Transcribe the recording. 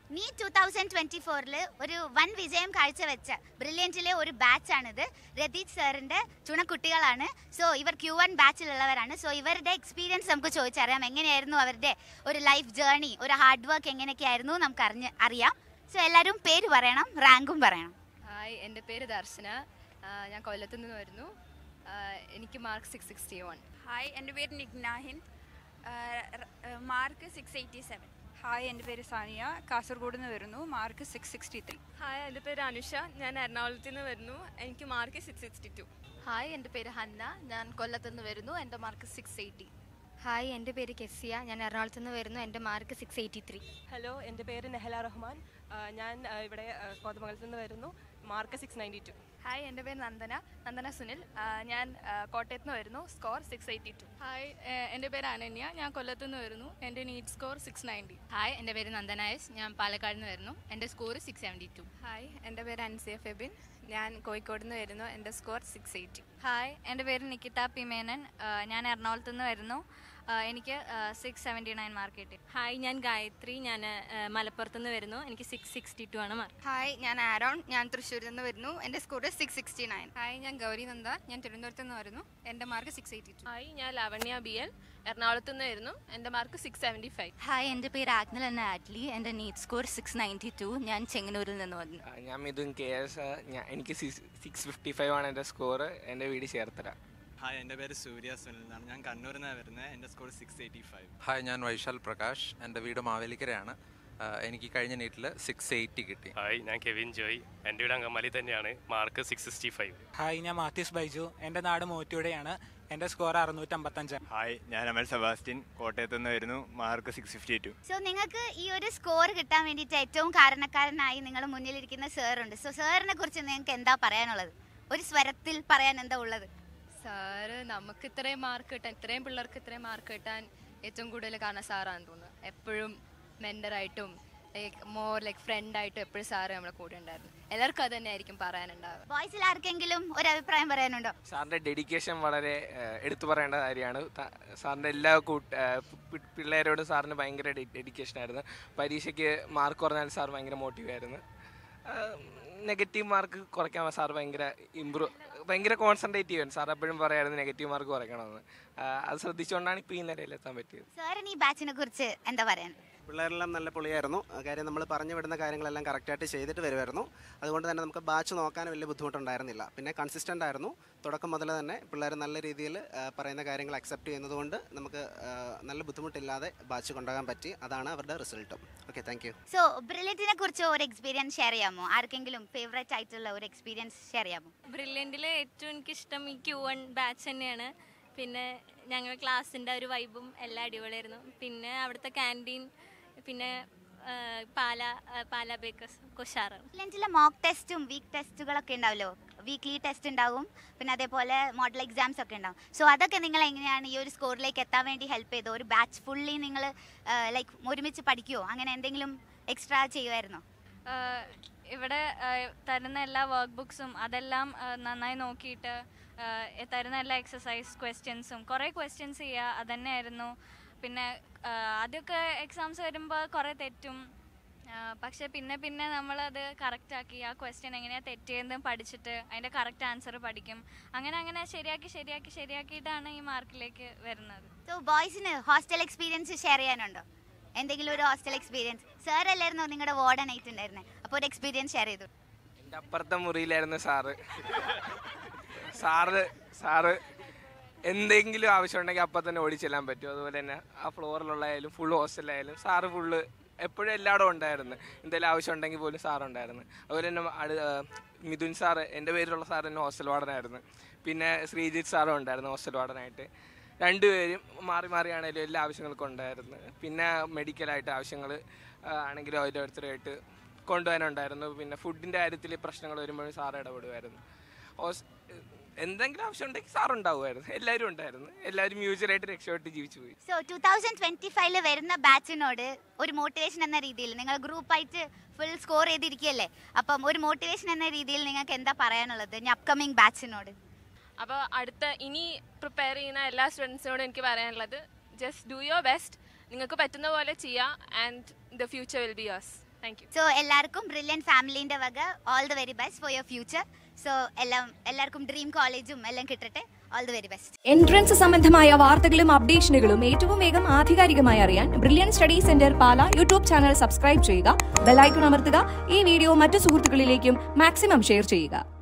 നീ two thousand twenty ഫോറിൽ ഒരു വൻ വിജയം കാഴ്ചവെച്ച ബ്രില്യൻറ്റിലെ ഒരു ബാച്ചാണിത് രതീഷ് സാറിന്റെ ചുണക്കുട്ടികളാണ് സോ ഇവർ ക്യൂ വൺ ബാച്ചിലുള്ളവരാണ് സോ ഇവരുടെ എക്സ്പീരിയൻസ് നമുക്ക് ചോദിച്ചറിയാം എങ്ങനെയായിരുന്നു അവരുടെ ഒരു ലൈഫ് ജേർണി ഒരു ഹാർഡ് വർക്ക് എങ്ങനെയൊക്കെയായിരുന്നു നമുക്ക് അറിഞ്ഞ് അറിയാം സോ എല്ലാവരും പേര് പറയണം റാങ്കും പറയണം ഹായ് എൻ്റെ പേര് ദർശന ആ, ഞാൻ കൊല്ലത്തു നിന്ന് വരുന്നു ആ, എനിക്ക് mark six sixty one hi എൻ്റെ പേര് Nignahin mark six eighty seven hi എൻ്റെ പേര് സാനിയ കാസർഗോഡ് നിന്ന് വരുന്നു mark six sixty three hi എൻ്റെ പേര് അനുഷ ഞാൻ എറണാകുളത്ത് നിന്ന് വരുന്നു എനിക്ക് mark six sixty two hi എൻ്റെ പേര് ഹന്ന ഞാൻ കൊല്ലത്തു നിന്ന് വരുന്നു എൻ്റെ മാർക്ക് സിക്സ് എയ്റ്റി ഹായ് എൻ്റെ പേര് കെസിയ ഞാൻ എറണാകുളത്ത് നിന്ന് വരുന്നു എൻ്റെ mark six eighty three hello എൻ്റെ പേര് നെഹല റഹ്മാൻ ആ, ഞാൻ ആ, ഇവിടെ ആ, കോതമംഗലത്ത് നിന്ന് വരുന്നു mark six ninety two hi എൻ്റെ പേര് നന്ദന നന്ദന സുനിൽ ആ, ഞാൻ ആ, കോട്ടയത്ത് നിന്ന് വരുന്നു score six eighty two hi ഏഹ് എൻ്റെ പേര് അനന്യ ഞാൻ കൊല്ലത്തു നിന്ന് വരുന്നു എൻ്റെ NEET score six ninety hi എൻ്റെ പേര് നന്ദനായസ് ഞാൻ പാലക്കാട് നിന്ന് വരുന്നു എൻ്റെ score six seventy two hi എൻ്റെ പേര് അൻസിയ ഫെബിൻ ഞാൻ കോഴിക്കോട് നിന്ന് വരുന്നു എൻ്റെ സ്കോർ സിക്സ് എയ്റ്റി ഹായ് എൻ്റെ പേര് നിക്കിത പി മേനൻ ആ, ഞാൻ എറണാകുളത്ത് നിന്ന് വരുന്നു ആ, എനിക്ക് സിക്സ് സെവൻറ്റി നയൻ മാർക്ക് കിട്ടി ഹായ് ഞാൻ ഗായത്രി ഞാൻ മലപ്പുറത്ത് നിന്ന് വരുന്നു എനിക്ക് സിക്സ് സിക്സ്റ്റി ടു ആണ് മാർക്ക് ഹായ് ഞാൻ ആരോൺ ഞാൻ തൃശ്ശൂരിൽ നിന്ന് വരുന്നു എൻ്റെ score six sixty nine hi ഞാൻ ഗൗരി നന്ദ ഞാൻ തിരുവനന്തപുരത്ത് നിന്ന് വരുന്നു എൻ്റെ mark six eighty two hi ഞാൻ ലാവണ്യ ബി എൽ എറണാകുളത്ത് നിന്ന് വരുന്നു എൻ്റെ mark six seventy five hi എൻ്റെ പേര് ആഗ്നൽ എന്ന ആറ്റ്ലി എൻ്റെ NEET score six ninety two ഞാൻ ചെങ്ങന്നൂരിൽ നിന്ന് വന്നു ആ, ഞാൻ മിഥുൻ കെ എസ് ഞാൻ എനിക്ക് സിക്സ് ഫിഫ്റ്റി ഫൈവ് ആണ് എൻ്റെ സ്കോർ എൻ്റെ വീട് ചേർത്തല ഹായ് എൻ്റെ പേര് സൂര്യ സുനിൽ എന്നാണ് ഞാൻ കണ്ണൂരിൽ നിന്നാണ് വരുന്നത് എൻ്റെ score six eighty five hi ഞാൻ വൈശാൽ പ്രകാശ് എൻ്റെ വീട് മാവേലിക്കരയാണ് ആ, എനിക്ക് കഴിഞ്ഞ നീറ്റിൽ സിക്സ് എയ്റ്റി കിട്ടി ഹായ് ഞാൻ കെവിൻ ജോയ് എൻ്റെ വീട് അങ്കമാലി തന്നെയാണ് mark six sixty five hi ഞാൻ മാത്യൂസ് ബൈജു എൻ്റെ നാട് മൂറ്റൂടെയാണ് എൻ്റെ സ്കോർ അറുന്നൂറ്റമ്പത്തഞ്ച് ഹായ് ഞാൻ അമൽ സെബാസ്റ്റ്യൻ കോട്ടയത്ത് നിന്ന് വരുന്നു mark six fifty two so നിങ്ങൾക്ക് ഈ ഒരു സ്കോർ കിട്ടാൻ വേണ്ടിയിട്ട് ഏറ്റവും കാരണക്കാരനായി നിങ്ങൾ മുന്നിലിരിക്കുന്ന സാറുണ്ട് സോ സാറിനെ കുറിച്ച് നിങ്ങൾക്ക് എന്താ പറയാനുള്ളത് ഒരു സ്വരത്തിൽ പറയാൻ എന്താ ഉള്ളത് സാറ് നമുക്ക് ഇത്രയും മാർക്ക് കിട്ടാൻ ഇത്രയും പിള്ളേർക്ക് ഇത്രയും മാർക്ക് കിട്ടാൻ ഏറ്റവും കൂടുതൽ കാരണം സാറാണെന്ന് തോന്നുന്നു എപ്പോഴും മെൻറ്ററായിട്ടും ലൈക്ക് മോർ ലൈക്ക് ഫ്രണ്ടായിട്ടും എപ്പോഴും സാറ് നമ്മളെ കൂടെ ഉണ്ടായിരുന്നു എല്ലാവർക്കും അത് തന്നെ ആയിരിക്കും പറയാനുണ്ടാവുക ബോയ്സിൽ ആർക്കെങ്കിലും ഒരു അഭിപ്രായം പറയാനുണ്ടോ സാറിൻ്റെ ഡെഡിക്കേഷൻ വളരെ ഏഹ്, എടുത്തു പറയേണ്ട കാര്യമാണ് ത- സാറിൻ്റെ എല്ലാ കൂട്ട ഏഹ്, പി- പിള്ളേരോടും സാറിന് ഭയങ്കര ഡെഡിക്കേഷൻ ആയിരുന്നു പരീക്ഷയ്ക്ക് മാർക്ക് കുറഞ്ഞാൽ സാർ ഭയങ്കര മോട്ടീവ് ആയിരുന്നു നെഗറ്റീവ് മാർക്ക് കുറയ്ക്കാൻ സാർ ഭയങ്കര ഇമ്പ്രൂവ് ഭയങ്കര കോൺസെൻട്രേറ്റീവ് ആണ് സാർ എപ്പോഴും പറയായിരുന്നു നെഗറ്റീവ് മാർക്ക് കുറയ്ക്കണമെന്ന് ആ, അത് ശ്രദ്ധിച്ചുകൊണ്ടാണ് ഇപ്പോൾ ഈ നിലയിലെത്താൻ പറ്റിയത് സാറിന് ഈ ബാച്ചിനെ കുറിച്ച് എന്താ പറയാൻ പിള്ളേരെല്ലാം നല്ല പൊളിയായിരുന്നു ആ കാര്യം നമ്മൾ പറഞ്ഞു വിടുന്ന കാര്യങ്ങളെല്ലാം കറക്റ്റായിട്ട് ചെയ്തിട്ട് വരുമായിരുന്നു അതുകൊണ്ട് തന്നെ നമുക്ക് ബാച്ച് നോക്കാൻ വലിയ ബുദ്ധിമുട്ടുണ്ടായിരുന്നില്ല പിന്നെ കൺസിസ്റ്റൻ്റ് ആയിരുന്നു തുടക്കം മുതൽ തന്നെ പിള്ളേർ നല്ല രീതിയിൽ ആ, പറയുന്ന കാര്യങ്ങൾ അക്സെപ്റ്റ് ചെയ്യുന്നതുകൊണ്ട് നമുക്ക് ആ, നല്ല ബുദ്ധിമുട്ടില്ലാതെ ബാച്ച് കൊണ്ടുപോകാൻ പറ്റി അതാണ് അവരുടെ റിസൾട്ടും ഓക്കെ താങ്ക് യു സോ ബ്രില്യറ്റിനെ കുറിച്ച് ഒരു എക്സ്പീരിയൻസ് ഷെയർ ചെയ്യാമോ ആർക്കെങ്കിലും ഫേവറേറ്റ് ആയിട്ടുള്ള ഒരു എക്സ്പീരിയൻസ് ഷെയർ ചെയ്യാമോ ബ്രില്യൻറ്റിലെ ഏറ്റവും എനിക്കിഷ്ടം ഈ ക്യൂ വൺ ബാച്ച് തന്നെയാണ് പിന്നെ ഞങ്ങൾ ക്ലാസ്സിൻ്റെ ഒരു വൈബും എല്ലാം അടിപൊളിയായിരുന്നു പിന്നെ അവിടുത്തെ ക്യാൻറ്റീൻ പിന്നെ ആ, പാല ആ, പാല ബേക്കേഴ്സ് കുഷാറാണ് ബ്രില്യൻറ്റിലെ മോക്ക് ടെസ്റ്റും വീക്ക് ടെസ്റ്റുകളൊക്കെ ഉണ്ടാവല്ലോ വീക്ക്ലി ടെസ്റ്റ് ഉണ്ടാവും പിന്നെ അതേപോലെ മോഡൽ എക്സാംസ് ഒക്കെ ഉണ്ടാവും സോ അതൊക്കെ നിങ്ങൾ എങ്ങനെയാണ് ഈ ഒരു സ്കോറിലേക്ക് എത്താൻ വേണ്ടി ഹെൽപ്പ് ചെയ്തോ ഒരു ബാച്ച് ഫുള്ളി നിങ്ങൾ ലൈക്ക് ഒരുമിച്ച് പഠിക്കുമോ അങ്ങനെ എന്തെങ്കിലും എക്സ്ട്രാ ചെയ്യുമായിരുന്നോ ആ, ഇവിടെ ആ, തരുന്ന എല്ലാ വർക്ക് ബുക്സും അതെല്ലാം ആ, നന്നായി നോക്കിയിട്ട് ആ, തരുന്ന എല്ലാ എക്സസൈസ് ക്വസ്റ്റ്യൻസും കുറേ ക്വസ്റ്റ്യൻസ് ചെയ്യുക അതന്നെയായിരുന്നു പിന്നെ ആ, ആദ്യമൊക്കെ എക്സാംസ് വരുമ്പോൾ കുറേ തെറ്റും ആ, പക്ഷെ പിന്നെ പിന്നെ നമ്മളത് കറക്റ്റ് ആക്കി ആ ക്വസ്റ്റ്യൻ എങ്ങനെയാണ് തെറ്റിയതെന്ന് പഠിച്ചിട്ട് അതിൻ്റെ കറക്റ്റ് ആൻസർ പഠിക്കും അങ്ങനെ അങ്ങനെ ശരിയാക്കി ശരിയാക്കി ശരിയാക്കിയിട്ടാണ് ഈ മാർക്കിലേക്ക് വരുന്നത് സോ ബോയ്സിന് ഹോസ്റ്റൽ എക്സ്പീരിയൻസ് ഷെയർ ചെയ്യാനുണ്ടോ എന്തെങ്കിലും ഒരു ഹോസ്റ്റൽ എക്സ്പീരിയൻസ് സാർ അല്ലായിരുന്നോ നിങ്ങളുടെ വാർഡൻ ആയിട്ട് ഉണ്ടായിരുന്നത് അപ്പോൾ ഒരു എക്സ്പീരിയൻസ് ഷെയർ ചെയ്തു എൻ്റെ അപ്പുറത്തെ മുറിയിലായിരുന്നു സാറ് സാറ് സാറ് എന്തെങ്കിലും ആവശ്യമുണ്ടെങ്കിൽ അപ്പം തന്നെ ഓടിച്ചെല്ലാൻ പറ്റും അതുപോലെ തന്നെ ആ ഫ്ലോറിലുള്ളതായാലും ഫുൾ ഹോസ്റ്റലായാലും സാറ് ഫുള്ള് എപ്പോഴും എല്ലായിടും ഉണ്ടായിരുന്നു എന്തെങ്കിലും ആവശ്യം ഉണ്ടെങ്കിൽ പോലും സാറുണ്ടായിരുന്നു അതുപോലെ തന്നെ അടു ആ, മിഥുൻ സാറ് എൻ്റെ പേരിലുള്ള സാർ തന്നെ ഹോസ്റ്റൽ വാർഡനായിരുന്നു പിന്നെ ശ്രീജിത്ത് സാറും ഉണ്ടായിരുന്നു ഹോസ്റ്റൽ വാർഡനായിട്ട് രണ്ടുപേരും മാറി മാറിയാണേലും എല്ലാ ആവശ്യങ്ങൾക്കും ഉണ്ടായിരുന്നു പിന്നെ മെഡിക്കലായിട്ട് ആവശ്യങ്ങൾ ആണെങ്കിലും ഓരോരുത്തരായിട്ട് കൊണ്ടുപോകാനുണ്ടായിരുന്നു പിന്നെ ഫുഡിൻ്റെ കാര്യത്തിൽ പ്രശ്നങ്ങൾ വരുമ്പോഴും സാർ ഇടപെടുമായിരുന്നു ഹോസ് എന്തെങ്കിലും ആവശ്യം ഉണ്ടെങ്കിൽ സാർ ഉണ്ടാവുമായിരുന്നു എല്ലാവരും ഉണ്ടായിരുന്നു എല്ലാവരും മ്യൂച്വലായിട്ട് രക്ഷപ്പെട്ട് ജീവിച്ചു പോയി സോ ടൂ തൗസൻഡ് ട്വന്റി ഫൈവില് വരുന്ന ബാച്ചിനോട് ഒരു മോട്ടിവേഷൻ എന്ന രീതിയിൽ നിങ്ങൾ ഗ്രൂപ്പായിട്ട് ഫുൾ സ്കോർ ചെയ്തിരിക്കുകയല്ലേ അപ്പം ഒരു മോട്ടിവേഷൻ എന്ന രീതിയിൽ നിങ്ങൾക്ക് എന്താ പറയാനുള്ളത് ഇനി അപ്കമിങ് ബാച്ചിനോട് അപ്പോൾ അടുത്ത ഇനി പ്രിപ്പയർ ചെയ്യുന്ന എല്ലാ സ്റ്റുഡൻസിനോടും എനിക്ക് പറയാനുള്ളത് ജസ്റ്റ് ഡു യുവർ ബെസ്റ്റ് നിങ്ങൾക്ക് പറ്റുന്ന പോലെ ചെയ്യുക and the future will be years thank you so എല്ലാവർക്കും ബ്രില്യൻ ഫാമിലിന്റെ വക all the very best for your future so എല്ലാം എല്ലാവർക്കും ഡ്രീം കോളേജും എല്ലാം കിട്ടട്ടെ all the very best entrance സംബന്ധമായ വാർത്തകളും അപ്ഡേഷനുകളും ഏറ്റവും വേഗം ആധികാരികമായി അറിയാൻ Brilliant study centre Pala YouTube channel subscribe ചെയ്യുക ബെലൈക്കൺ അമർത്തുക ഈ വീഡിയോ മറ്റു സുഹൃത്തുക്കളിലേക്കും മാക്സിമം ഷെയർ ചെയ്യുക